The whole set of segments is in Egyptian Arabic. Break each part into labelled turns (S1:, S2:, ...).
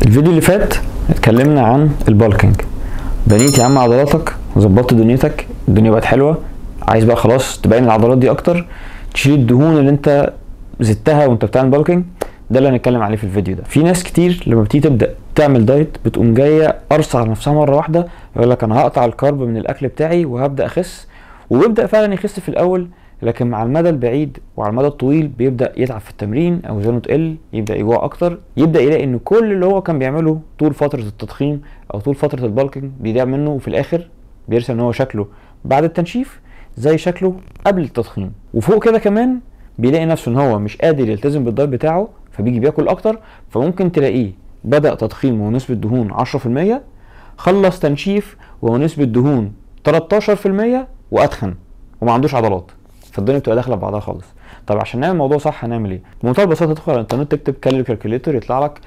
S1: الفيديو اللي فات اتكلمنا عن البالكينج بنيت يا عم عضلاتك ظبطت دنيتك الدنيا بقت حلوه عايز بقى خلاص تبين العضلات دي اكتر تشيل الدهون اللي انت زدتها وانت بتعمل بالكينج ده اللي هنتكلم عليه في الفيديو ده في ناس كتير لما بتيجي تبدا تعمل دايت بتقوم جايه قرصه على نفسها مره واحده يقول لك انا هقطع الكارب من الاكل بتاعي وهبدا اخس وبيبدا فعلا يخس في الاول لكن مع المدى البعيد وعلى المدى الطويل بيبدا يتعب في التمرين او وزنه تقل يبدا يجوع اكتر يبدا يلاقي ان كل اللي هو كان بيعمله طول فتره التضخيم او طول فتره البالكينج بيضيع منه وفي الاخر بيرسل ان هو شكله بعد التنشيف زي شكله قبل التضخيم وفوق كده كمان بيلاقي نفسه ان هو مش قادر يلتزم بالدايت بتاعه فبيجي بياكل اكتر فممكن تلاقيه بدا تضخيم ونسبه دهون 10% خلص تنشيف ونسبه دهون 13% واتخن وما عندوش عضلات فالدنيا بتبقى داخله في بعضها خالص طب عشان نعمل الموضوع صح هنعمل ايه بمنتهى البساطه تدخل على الانترنت تكتب كالوري كالكوليتور يطلع لك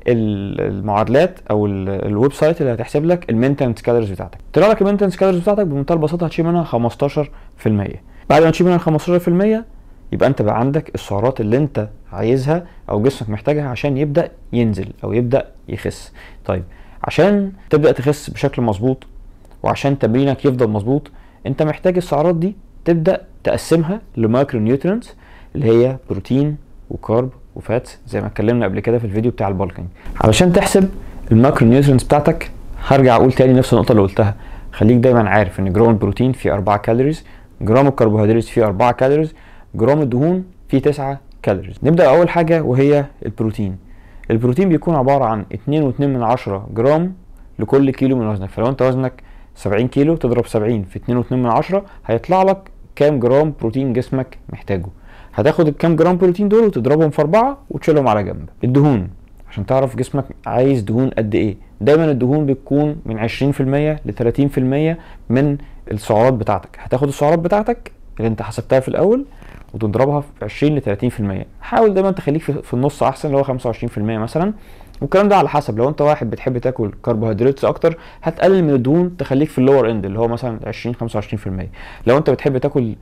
S1: المعادلات او الويب سايت اللي هتحسب لك المينتنس كالوريز بتاعتك طلع لك المينتنس كالوريز بتاعتك بمنتهى البساطه هتشيل منها 15% بعد ما تشيل منها 15% يبقى انت بقى عندك السعرات اللي انت عايزها او جسمك محتاجها عشان يبدا ينزل او يبدا يخس طيب عشان تبدا تخس بشكل مظبوط وعشان تمرينك يفضل مظبوط انت محتاج السعرات دي تبدا تقسمها لمايكرو نيوترينتس اللي هي بروتين وكارب وفاتس زي ما اتكلمنا قبل كده في الفيديو بتاع البالكينج علشان تحسب المايكرو نيوترينتس بتاعتك هرجع اقول تاني نفس النقطه اللي قلتها خليك دايما عارف ان جرام البروتين فيه 4 كالوريز جرام الكربوهيدرات فيه 4 كالوريز جرام الدهون فيه 9 كالوريز نبدا اول حاجه وهي البروتين البروتين بيكون عباره عن 2.2 من عشرة جرام لكل كيلو من وزنك فلو انت وزنك 70 كيلو تضرب 70 في 2.2 من عشرة هيطلع لك كام جرام بروتين جسمك محتاجه هتاخد الكام جرام بروتين دول وتضربهم في أربعة وتشيلهم على جنب الدهون عشان تعرف جسمك عايز دهون قد ايه دايما الدهون بتكون من 20% ل 30% من السعرات بتاعتك هتاخد السعرات بتاعتك اللي انت حسبتها في الاول وتضربها في 20 ل 30% حاول دايما تخليك في النص احسن اللي هو 25% مثلا والكلام ده على حسب لو انت واحد بتحب تاكل كربوهيدرات اكتر هتقلل من الدهون تخليك في اللور اند اللي هو مثلا 20 25% لو انت بتحب تاكل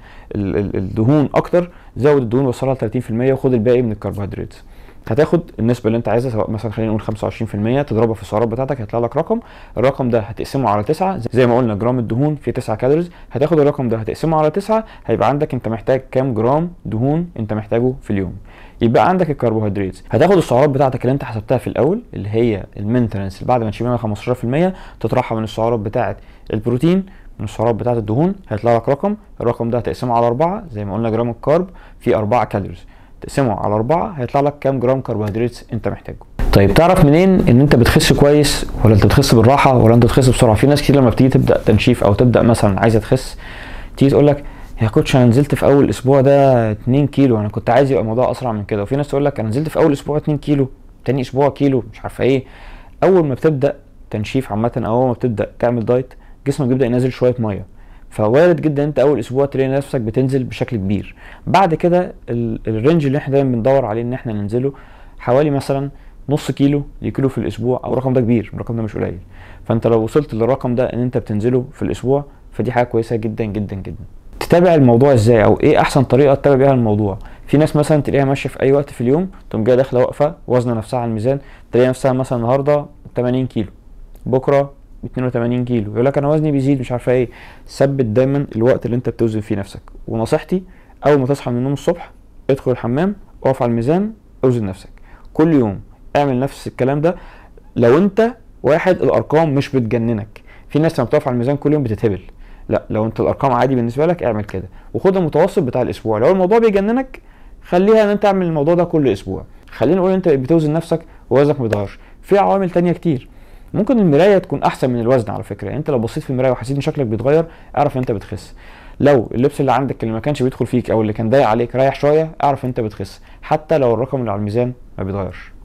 S1: الدهون اكتر زود الدهون وصلها ل 30% وخد الباقي من الكربوهيدرات هتاخد النسبه اللي انت عايزها سواء مثلا خلينا نقول 25% تضربها في السعرات بتاعتك هيطلع لك رقم الرقم ده هتقسمه على 9 زي ما قلنا جرام الدهون فيه 9 كالوريز هتاخد الرقم ده هتقسمه على 9 هيبقى عندك انت محتاج كام جرام دهون انت محتاجه في اليوم يبقى عندك الكربوهيدرات هتاخد السعرات بتاعتك اللي انت حسبتها في الاول اللي هي المينتنس اللي بعد ما تشيل منها 15% تطرحها من السعرات بتاعه البروتين من السعرات بتاعه الدهون هيطلع لك رقم الرقم ده هتقسمه على 4 زي ما قلنا جرام الكارب فيه 4 كالوريز تقسمه على 4 هيطلع لك كام جرام كربوهيدرات انت محتاجه طيب تعرف منين ان انت بتخس كويس ولا انت بتخس بالراحه ولا انت بتخس بسرعه في ناس كتير لما بتيجي تبدا تنشيف او تبدا مثلا عايزه تخس تيجي تقول لك يا كوتش انا نزلت في اول اسبوع ده 2 كيلو انا كنت عايز يبقى الموضوع اسرع من كده وفي ناس تقول لك انا نزلت في اول اسبوع 2 كيلو تاني اسبوع كيلو مش عارفه ايه اول ما بتبدا تنشيف عامه او اول ما بتبدا تعمل دايت جسمك بيبدا ينزل شويه ميه فوارد جدا انت اول اسبوع تلاقي نفسك بتنزل بشكل كبير بعد كده الرينج اللي احنا دايما بندور عليه ان احنا ننزله حوالي مثلا نص كيلو لكيلو في الاسبوع او الرقم ده كبير الرقم ده مش قليل فانت لو وصلت للرقم ده ان انت بتنزله في الاسبوع فدي حاجه كويسه جدا جدا جدا تتابع الموضوع ازاي او ايه احسن طريقه تتابع بيها الموضوع في ناس مثلا تلاقيها ماشيه في اي وقت في اليوم تقوم جايه داخله واقفه وزنه نفسها على الميزان تلاقي نفسها مثلا النهارده 80 كيلو بكره 82 كيلو يقول لك انا وزني بيزيد مش عارفه ايه ثبت دايما الوقت اللي انت بتوزن فيه نفسك ونصيحتي اول ما تصحى من النوم الصبح ادخل الحمام اقف على الميزان اوزن نفسك كل يوم اعمل نفس الكلام ده لو انت واحد الارقام مش بتجننك في ناس لما بتقف على الميزان كل يوم بتتهبل لا لو انت الارقام عادي بالنسبه لك اعمل كده وخد المتوسط بتاع الاسبوع لو الموضوع بيجننك خليها ان انت تعمل الموضوع ده كل اسبوع خلينا نقول انت بتوزن نفسك ووزنك ما بيتغيرش في عوامل تانية كتير ممكن المرايه تكون احسن من الوزن على فكره يعني انت لو بصيت في المرايه وحسيت ان شكلك بيتغير اعرف ان انت بتخس لو اللبس اللي عندك اللي ما كانش بيدخل فيك او اللي كان ضايق عليك رايح شويه اعرف ان انت بتخس حتى لو الرقم اللي على الميزان ما بيتغيرش